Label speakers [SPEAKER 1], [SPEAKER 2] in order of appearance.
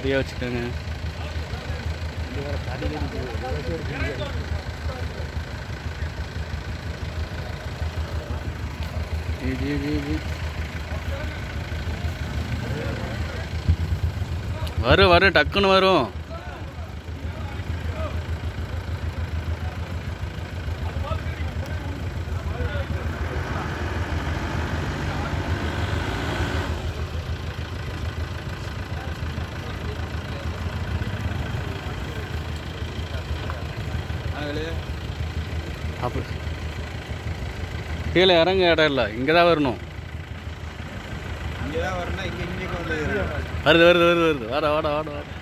[SPEAKER 1] ரெடியாக வச்சுக்கோங்க
[SPEAKER 2] இங்கே வேறு தடி கடிக்குது
[SPEAKER 1] ஜி ஜி ஜி ஜி வரும் வரும் டக்குன்னு வரும் அப்படி கீழே இறங்க இடம் இல்லை இங்கே தான் வரணும்
[SPEAKER 2] இங்கே தான் வரணும் இங்கே இங்கே வந்து
[SPEAKER 1] வருது வருது வருது வருது வாடா வாடா வாடா வாடா